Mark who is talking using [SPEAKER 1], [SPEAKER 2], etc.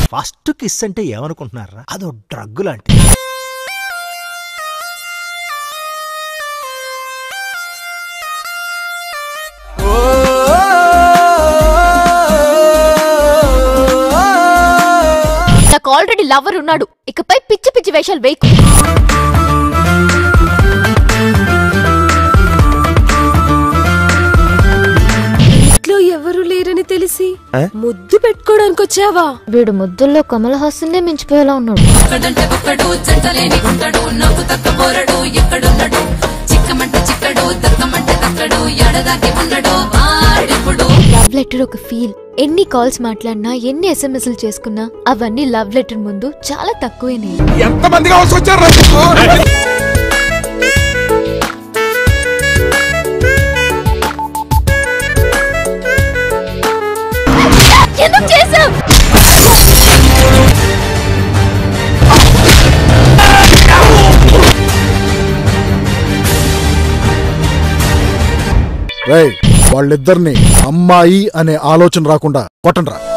[SPEAKER 1] first kiss అంటే ఏమనుకుంటున్నారా అదో drug లాంటి
[SPEAKER 2] నాకు ఆల్రెడీ లవర్ ఉన్నాడు ఇకపై పిచ్చి పిచ్చి వేషాలు వేయకు
[SPEAKER 3] ఇంట్లో ఎవరు లేరని తెలిసి ముద్దు పెట్టుకోవడానికి వచ్చావా
[SPEAKER 2] వీడు ముద్దుల్లో కమల్ హాసన్నే మించిపోయేలా ఉన్నాడు
[SPEAKER 4] ఒక్కడంటే ఒక్కడు జంటలేని గుంటడు నవ్వు తక్క పోరడు ఎక్కడున్నడు చిక్కమంటే చిక్కడు దక్కమంటే దక్కడు ఎడదాకి ఉన్నడు వాడెప్పుడు
[SPEAKER 2] లవ్ లెటర్ ఒక ఫీల్ ఎన్ని కాల్స్ మాట్లాడినా ఎన్ని ఎస్ఎంఎస్లు చేసుకున్నా అవన్నీ లవ్ లెటర్ ముందు చాలా తక్కువేనే
[SPEAKER 5] ఎంతమంది కావాల్సి వచ్చారు
[SPEAKER 2] ఎందుకు చేసావు
[SPEAKER 6] రేయ్ వాళ్ళిద్దరిని అమ్మాయి అనే ఆలోచన రాకుండా కొట్టండ్రా